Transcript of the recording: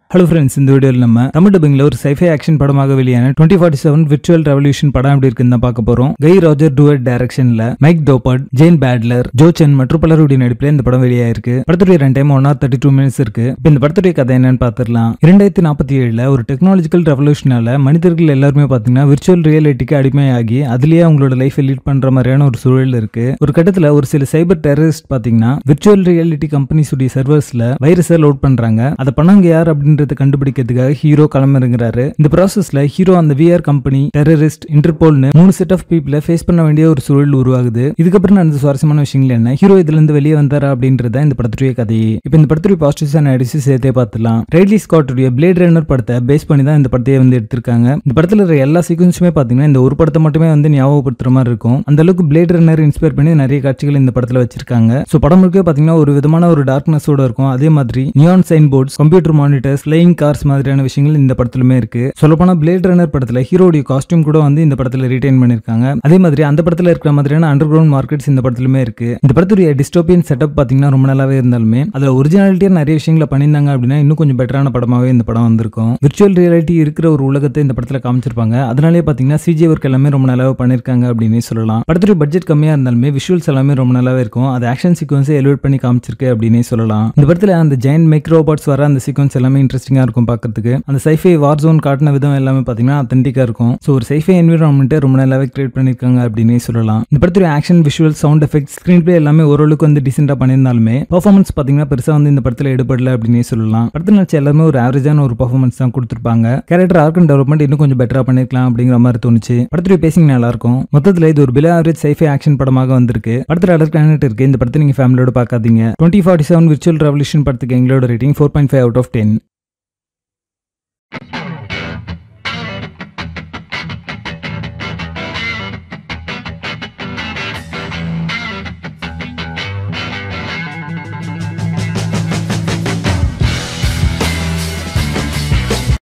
hello friends இந்த வீடியோவில் நம்ம தமிழ் டப்பிங்ல ஒரு சைஃபை ஆக்ஷன் படமாக வெளியான twenty forty seven virtual revolution படம் எப்படி இருக்குன்னு தான் பார்க்க போறோம் கை ராஜர் டூவட் டைரக்ஷன்ல Mike Dopud Jane Badler Joe Chen மற்றும் பலருடைய நடிப்பில் இந்த படம் வெளியாயிருக்கு படத்துடைய run time one hour thirty two minutes இருக்கு இப்போ இந்த படத்துடைய கதை என்னன்னு பார்த்துடலாம் இரண்டாயிரத்தி நாற்பத்தி ஏழுல ஒரு டெக்னாலஜிக்கல் ரெவல்யூஷனால மனிதர்கள் எல்லாருமே பார்த்தீங்கன்னா விர்ச்சுவல் ரியாலிட்டிக்கு அடிமையாகி அதுலயே அவங்களோட லைஃபை லீட் பண்ற மாதிரியான ஒரு சூழல் இருக்கு ஒரு கட்டத்துல ஒரு சில சைபர் டெரரிஸ்ட் பாத்தீங்கன்னா விர்ச்சுவல் ரியாலிட்டி கம்பெனிஸ் உடைய சர்வர்ஸ்ல வைரஸை லோட் பண்றாங்க அதை பண்ணவங்க யார் அப்படின்றத கண்டுபிடிக்கிறதுக்காக ஹீரோ களமிறங்குறாரு இந்த ப்ராசஸ்ல ஹீரோ அந்த விஆர் கம்பெனி டெரரிஸ்ட் இன்டர்போல்னு மூணு செட் ஆஃப் பீப்புளை ஃபேஸ் பண்ண வேண்டிய ஒரு சூழல் உருவாகுது இதுக்கப்புறம் நடந்த சுவாரஸ்யமான விஷயங்கள் என்ன ஹீரோ இதுல இருந்து வெளியே வந்தாரா அப்படின்றத இந்த படத்துடைய கதை இப்போ இந்த படத்துடைய பாசிட்டிவ்ஸ் அடிச்சு சேர்த்தே பார்த்துலாம் ரைட்லி ஸ்காட்டுடைய பிளேட் ரன்னர் படத்தை பேஸ் பண்ணி தான் இந்த படத்தையே வந்து எடுத்திருக்காங்க இந்த படத்துல இருக்கிற எல்லா சீக்வன்ஸுமே பாத்தீங்கன்னா இந்த ஒரு படத்தை மட்டுமே வந்து ஞாபகப்படுத்துற மாதிரி இருக்கும் அந்த அளவுக்கு பிளேட் ரன்னர் இன்ஸ்பயர் பண்ணி நிறைய காட்சிகள் இந்த படத்துல வச்சிருக்காங்க ஸோ படம் முழுக்க பாத்தீங்கன்னா ஒரு விதமான ஒரு டார்க்னஸோட இருக்கும் அதே மாதிரி neon sign boards computer monitors flying cars மாதிரியான விஷயங்கள் இந்த படத்துலயுமே இருக்கு சொல்லப்போனா பிளேட் ரன்னர் படத்துல ஹீரோடைய காஸ்டியூம் கூட வந்து இந்த படத்துல ரீடைன் பண்ணிருக்காங்க அதே மாதிரி அந்த படத்துல இருக்கிற மாதிரியான அண்டர் கிரவுண்ட் மார்க்கெட்ஸ் இந்த படத்துலயுமே இருக்கு இந்த படத்துடைய டிஸ்டோபியன் செட்டப் பாத்தீங்கன்னா ரொம்ப நல்லாவே இருந்தாலுமே அதுல ஒரிஜினாலிட்டியா நிறைய விஷயங்களை பண்ணியிருந்தாங்க அப்படின்னா இன்னும் கொஞ்சம் பெட்டரான படமாவே இந்த படம் வந்திருக்கும் விர்ச்சுவல் ரியாலிட்டி இருக்கிற ஒரு உலகத்தை இந்த படத்துல காமிச்சிருப்பாங்க அதனாலே பாத்தீங்கன்னா சிஜி ஒர்க் எல்லாமே ரொம்ப நல்லாவே பண்ணிருக்காங்க அப்படின்னு சொல்லலாம் படத்துடைய பட்ஜெட் கம்மியா இருந்தாலுமே விஷுவல்ஸ் எல்லாமே ரொம்ப நல்லாவே இருக்கும் அது ஆக்ஷன் சீக்வன்ஸை எலிவேட் பண்ணி காமிச்சிருக்கு அப்படின்னே சொல்லலாம் இந்த படத்துல அந்த ஜெயின் மைக்ரோபாட்ஸ் வர அந்த சீக்வன்ஸ் எல்லாமே இன்ட்ரெஸ்டிங்கா இருக்கும் பார்க்கறதுக்கு அந்த சைஃபை வார் ஜோன் காட்டின விதம் எல்லாமே பாத்தீங்கன்னா அத்தன்டிக்கா இருக்கும் ஸோ ஒரு சைஃபை என்விரான்மெண்ட்டை ரொம்ப நல்லாவே கிரியேட் பண்ணிருக்காங்க அப்படின்னே சொல்லலாம் இந்த படத்துடைய action visual sound effect screen play எல்லாமே ஓரளவுக்கு வந்து டீசெண்டா பண்ணியிருந்தாலுமே பர்ஃபார்மன்ஸ் பாத்தீங்கன்னா பெருசா வந்து இந்த படத்துல எடுபடல அப்படின்னே சொல்லலாம் படத்துல நடிச்ச எல்லாருமே ஒரு ஆவரேஜான ஒரு பர்ஃபார்மன்ஸ் தான் கொடுத்துருப்பாங்க கேரக்டர் ஆர்க் அண்ட் டெவலப்மெண்ட் இன்னும் கொஞ்சம் பெட்டரா பண்ணிருக்கலாம் அப்படிங்கிற மாதிரி தோணுச்சு படத்துடைய பேசிங் நல்லா இருக்கும் மொத்தத்துல இது ஒரு பிலோ ஆவரேஜ் சைஃபை ஆக்ஷன் படமாக வந்திருக்கு படத்துல அடர் கேனட் இருக்கு இந்த படத்தை நீங்க ஃபேமிலியோட பார்க்காதீங்க twenty forty seven virtual revolution படத்துக்கு எங்களோட rating four point five out of ten